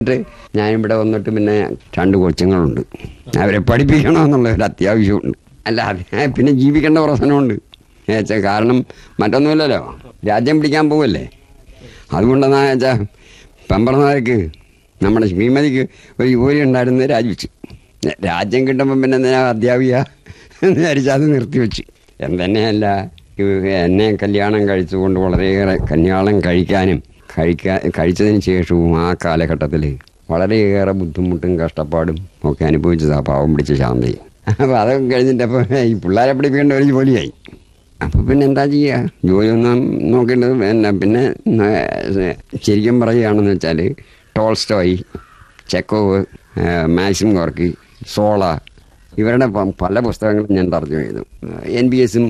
എന്നിട്ട് ഞാനിവിടെ വന്നിട്ട് പിന്നെ രണ്ട് കൊച്ചുങ്ങളുണ്ട് അവരെ പഠിപ്പിക്കണമെന്നുള്ള ഒരു അത്യാവശ്യമുണ്ട് അല്ല അത് പിന്നെ ജീവിക്കേണ്ട പ്രശ്നമുണ്ട് ഏച്ചാ കാരണം മറ്റൊന്നുമില്ലല്ലോ രാജ്യം പിടിക്കാൻ പോവല്ലേ അതുകൊണ്ടെന്നാ വെച്ചാൽ പെമ്പറന്നാർക്ക് നമ്മുടെ ശ്രീമതിക്ക് ഒരു ജോലി ഉണ്ടായിരുന്നത് രാജിവെച്ചു രാജ്യം കിട്ടുമ്പോൾ പിന്നെ എന്തിനാ അധ്യാപിക എന്ന് വിചാരിച്ച് അത് നിർത്തിവെച്ചു എന്തെന്നെയല്ല എന്നെ കല്യാണം കഴിച്ചുകൊണ്ട് വളരെയേറെ കല്യാണം കഴിക്കാനും കഴിക്കാ കഴിച്ചതിന് ശേഷവും ആ കാലഘട്ടത്തിൽ വളരെയേറെ ബുദ്ധിമുട്ടും കഷ്ടപ്പാടും ഒക്കെ അനുഭവിച്ചതാ പാവം പിടിച്ച ശാന്തി അപ്പോൾ അതൊക്കെ കഴിഞ്ഞിട്ടപ്പോൾ ഈ പിള്ളേരെ പഠിപ്പിക്കേണ്ട ഒരു ജോലിയായി അപ്പോൾ പിന്നെ എന്താ ചെയ്യുക ജോലിയൊന്നും നോക്കേണ്ടത് പിന്നെ പിന്നെ ഏഹ്, ശരിക്കും പറയുകയാണെന്ന് വെച്ചാൽ Tolstoy Chekhov Maxim Gorky Zola ഇവരുടെ പ- പല പുസ്തകങ്ങളും ഞാൻ തർജ്ജമ ചെയ്തു എൻ ബി എസും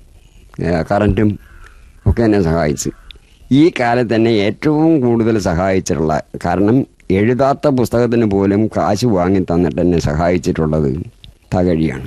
കറൻറ്റും ഒക്കെ എന്നെ സഹായിച്ചു ഈ കാലത്ത് എന്നെ ഏറ്റവും കൂടുതൽ സഹായിച്ചിട്ടുള്ള കാരണം എഴുതാത്ത പുസ്തകത്തിന് പോലും കാശ് വാങ്ങി തന്നിട്ട് എന്നെ സഹായിച്ചിട്ടുള്ളത് തകഴിയാണ്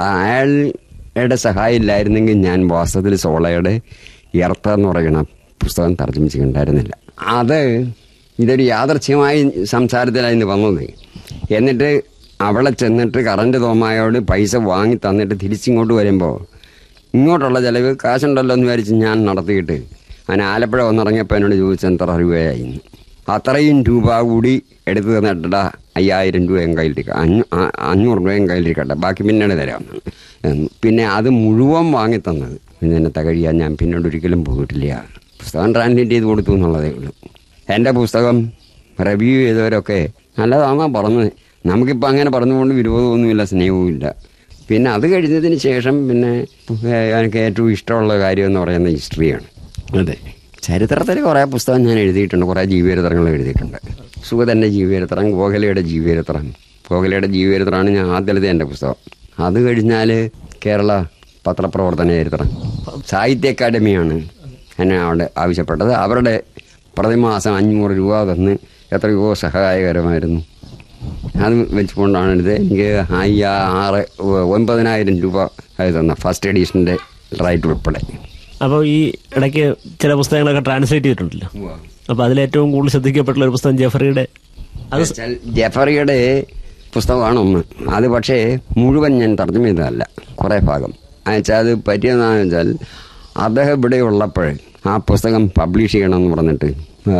അയാളുടെ സഹായം ഇല്ലായിരുന്നെങ്കിൽ ഞാൻ വാസ്തവത്തിൽ സോളയുടെ എർത്ത എന്ന് പറയുന്ന പുസ്തകം തർജ്ജമിച്ചിട്ടുണ്ടായിരുന്നില്ല അത് ഇതൊരു യാദർച്ഛ്യമായ സംസാരത്തിലായിരുന്നു വന്നത് എന്നിട്ട് അവളെ ചെന്നിട്ട് കറണ്ട് തോമായോട് പൈസ വാങ്ങി തന്നിട്ട് തിരിച്ചിങ്ങോട്ട് വരുമ്പോൾ ഇങ്ങോട്ടുള്ള ചിലവ് കാശുണ്ടല്ലോ എന്ന് വിചാരിച്ച് ഞാൻ നടത്തിയിട്ട് ഞാൻ ആലപ്പുഴ വന്നിറങ്ങിയപ്പോൾ എന്നോട് ചോദിച്ചു എത്ര രൂപയായിരുന്നു അത്രയും രൂപ കൂടി എടുത്ത് തന്നിട്ടാ അയ്യായിരം രൂപയും കയ്യിലിരിക്കുക അഞ്ഞൂ ആ- അഞ്ഞൂറ് രൂപയും കയ്യിലിരിക്കട്ടെ ബാക്കി പിന്നീട് തരാം എന്ന്. പിന്നെ അത് മുഴുവൻ വാങ്ങി തന്നത് പിന്നെ എന്നെ തകഴിയാൻ ഞാൻ പിന്നീട് ഒരിക്കലും പോയിട്ടില്ല പുസ്തകം ട്രാൻസ്ലേറ്റ് ചെയ്ത് കൊടുത്തു എന്നുള്ളതേ ഉള്ളൂ എൻ്റെ പുസ്തകം റിവ്യൂ ചെയ്തവരൊക്കെ നല്ലതാണെന്നാണ് പറഞ്ഞത് നമുക്കിപ്പോൾ അങ്ങനെ പറഞ്ഞുകൊണ്ട് വിരോധമൊന്നുമില്ല സ്നേഹവുമില്ല പിന്നെ അത് കഴിഞ്ഞതിന് ശേഷം പിന്നെ ഏഹ്, എനിക്ക് ഏറ്റവും ഇഷ്ടമുള്ള കാര്യം എന്ന് പറയുന്നത് ഹിസ്റ്ററിയാണ് അതെ ചരിത്രത്തിൽ കുറേ പുസ്തകം ഞാൻ എഴുതിയിട്ടുണ്ട് കുറേ ജീവചരിത്രങ്ങൾ എഴുതിയിട്ടുണ്ട് സുഗതൻ്റെ ജീവചരിത്രം ഗോഖലയുടെ ജീവചരിത്രം ഗോഖലയുടെ ജീവചരിത്രമാണ് ഞാൻ ആദ്യത്തെ എൻ്റെ പുസ്തകം അത് കഴിഞ്ഞാൽ കേരള പത്രപ്രവർത്തന ചരിത്രം സാഹിത്യ അക്കാദമിയാണ് എന്നെ അവിടെ ആവശ്യപ്പെട്ടത് അവരുടെ പ്രതിമാസം അഞ്ഞൂറ് രൂപ തന്ന് എത്രയോ സഹായകരമായിരുന്നു അത് വെച്ചുകൊണ്ടാണ് ഇത് എനിക്ക് അയ്യ ആറ് ഒൻപതിനായിരം രൂപ അത് തന്ന ഫസ്റ്റ് എഡീഷൻ്റെ റൈറ്റ് ഉൾപ്പെടെ അപ്പോൾ ഈ ഇടയ്ക്ക് ചില പുസ്തകങ്ങളൊക്കെ ട്രാൻസ്ലേറ്റ് ചെയ്തിട്ടുണ്ടല്ലോ അപ്പോൾ അതിലേറ്റവും കൂടുതൽ ശ്രദ്ധിക്കപ്പെട്ടുള്ള ഒരു പുസ്തകം ജെഫറിയുടെ അത് സ്- വെച്ചാൽ ജഫറിയുടെ പുസ്തകമാണ് ഒന്ന് അത് പക്ഷേ മുഴുവൻ ഞാൻ തർജ്ജമ ചെയ്തതല്ല കുറേ ഭാഗം എന്നുവെച്ചാൽ അത് പറ്റിയതെന്ന് വെച്ചാൽ അദ്ദേഹം ഇവിടെ ഉള്ളപ്പോൾ ആ പുസ്തകം പബ്ലിഷ് ചെയ്യണമെന്ന് പറഞ്ഞിട്ട്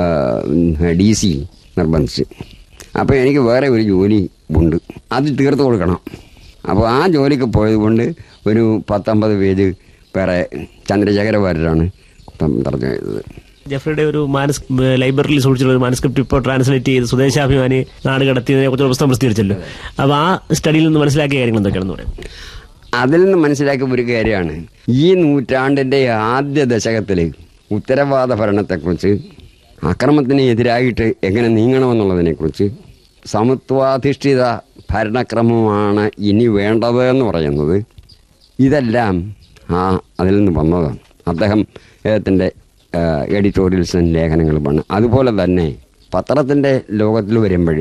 ഡി സി നിർബന്ധിച്ച് അപ്പോൾ എനിക്ക് വേറെ ഒരു ജോലി ഉണ്ട് അത് തീർത്ത് കൊടുക്കണം അപ്പോൾ ആ ജോലിക്ക് പോയത് കൊണ്ട് ഒരു പത്തൊമ്പത് പേജ് വേറെ ചന്ദ്രശേഖര വാര്യരാണ് ഇപ്പം തർജ്ജമ ചെയ്തത് ജെഫറിയുടെ ഒരു മാനസ് ലൈബ്രറിയിൽ സൂക്ഷിച്ചുള്ള ഒരു മാനസ്ക്രിപ്റ്റ് ഇപ്പോൾ ട്രാൻസ്ലേറ്റ് ചെയ്ത് സ്വദേശാഭിമാനി നാട് കടത്തിയതിനെ കുറിച്ച് പുസ്തകം പ്രസിദ്ധീകരിച്ചല്ലോ അപ്പോൾ ആ സ്റ്റഡിയിൽ നിന്ന് മനസ്സിലാക്കിയ കാര്യങ്ങൾ എന്തൊക്കെയാണെന്ന് പറയാം അതിൽ നിന്ന് മനസ്സിലാക്കിയ ഒരു കാര്യമാണ് ഈ നൂറ്റാണ്ടിൻ്റെ ആദ്യ ദശകത്തിൽ ഉത്തരവാദ ഭരണത്തെക്കുറിച്ച് അക്രമത്തിന് എതിരായിട്ട് എങ്ങനെ നീങ്ങണമെന്നുള്ളതിനെക്കുറിച്ച് സമത്വാധിഷ്ഠിത ഭരണക്രമമാണ് ഇനി വേണ്ടത് എന്ന് പറയുന്നത് ഇതെല്ലാം ആ അതിൽ നിന്ന് വന്നതാണ് അദ്ദേഹം അദ്ദേഹത്തിൻ്റെ എഡിറ്റോറിയൽസും ലേഖനങ്ങളുമാണ് അതുപോലെ തന്നെ പത്രത്തിൻ്റെ ലോകത്തിൽ വരുമ്പോൾ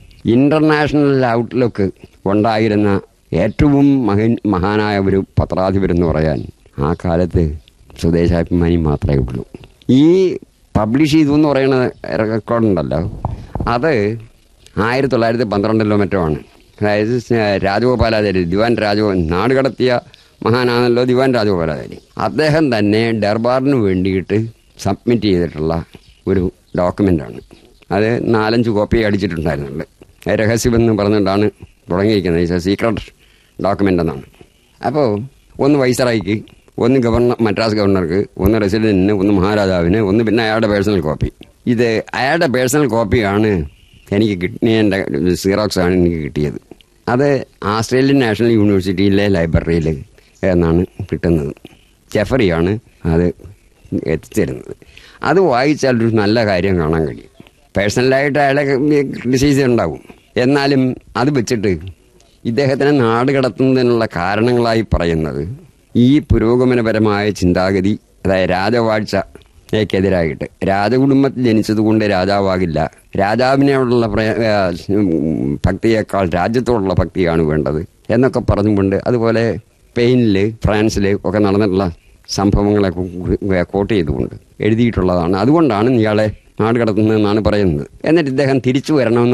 ഇൻ്റർനാഷണൽ ഔട്ട്ലുക്ക് ഉണ്ടായിരുന്ന ഏറ്റവും മഹൻ മഹാനായ ഒരു പത്രാധിപരെന്ന് പറയാൻ ആ കാലത്ത് സ്വദേശാഭിമാനി മാത്രമേ ഉള്ളൂ ഈ പബ്ലിഷ് ചെയ്തു എന്ന് പറയുന്ന റെക്കോർഡുണ്ടല്ലോ അത് ആയിരത്തി തൊള്ളായിരത്തി പന്ത്രണ്ടിലോ മറ്റോ ആണ് അതായത് രാജഗോപാലാചാര്യ ദിവാൻ രാജഗോ നാട് കടത്തിയ മഹാനാണല്ലോ ദിവാൻ രാജഗോപാലാചാരി അദ്ദേഹം തന്നെ ഡർബാറിന് വേണ്ടിയിട്ട് സബ്മിറ്റ് ചെയ്തിട്ടുള്ള ഒരു ഡോക്യുമെൻ്റാണ് അത് നാലഞ്ച് കോപ്പി അടിച്ചിട്ടുണ്ടായിരുന്നുണ്ട് അത് രഹസ്യമെന്ന് പറഞ്ഞുകൊണ്ടാണ് തുടങ്ങിയിരിക്കുന്നത് ഇറ്റ്സ് എ സീക്രട്ട് ഡോക്യുമെൻ്റ് എന്നാണ് അപ്പോൾ ഒന്ന് വൈസറായിക്ക് ഒന്ന് ഗവർണർ മദ്രാസ് ഗവർണർക്ക് ഒന്ന് റെസിഡന്റിന് ഒന്ന് മഹാരാജാവിന് ഒന്ന് പിന്നെ അയാളുടെ പേഴ്സണൽ കോപ്പി ഇത് അയാളുടെ പേഴ്സണൽ കോപ്പിയാണ് എനിക്ക് കിട്ടിയ എൻ്റെ സീറോക്സ് ആണ് എനിക്ക് കിട്ടിയത് അത് ആസ്ട്രേലിയൻ നാഷണൽ യൂണിവേഴ്സിറ്റിയിലെ ലൈബ്രറിയിൽ എന്നാണ് കിട്ടുന്നത് ജെഫറിയാണ് അത് എത്തിച്ചിരുന്നത് അത് വായിച്ചാൽ ഒരു നല്ല കാര്യം കാണാൻ കഴിയും പേഴ്സണലായിട്ട് അയാളെ ക്രിറ്റിസൈസ് ഉണ്ടാവും എന്നാലും അത് വെച്ചിട്ട് ഇദ്ദേഹത്തിനെ നാട് കടത്തുന്നതിനുള്ള കാരണങ്ങളായി പറയുന്നത് ഈ പുരോഗമനപരമായ ചിന്താഗതി അതായത് രാജവാഴ്ചയ്ക്കെതിരായിട്ട് രാജകുടുംബത്തിൽ ജനിച്ചതുകൊണ്ട് രാജാവാകില്ല രാജാവിനോടുള്ള പ്രയ ആ, ഉം, ഭക്തിയേക്കാൾ രാജ്യത്തോടുള്ള ഭക്തിയാണ് വേണ്ടത് എന്നൊക്കെ പറഞ്ഞുകൊണ്ട് അതുപോലെ സ്പെയിനിൽ ഫ്രാൻസിൽ ഒക്കെ നടന്നിട്ടുള്ള സംഭവങ്ങളെ കു- കോട്ട് ചെയ്തുകൊണ്ട് എഴുതിയിട്ടുള്ളതാണ് അതുകൊണ്ടാണ് ഇയാളെ നാട് കടത്തുന്നതെന്നാണ് പറയുന്നത് എന്നിട്ട് ഇദ്ദേഹം തിരിച്ചു വരണമെന്ന്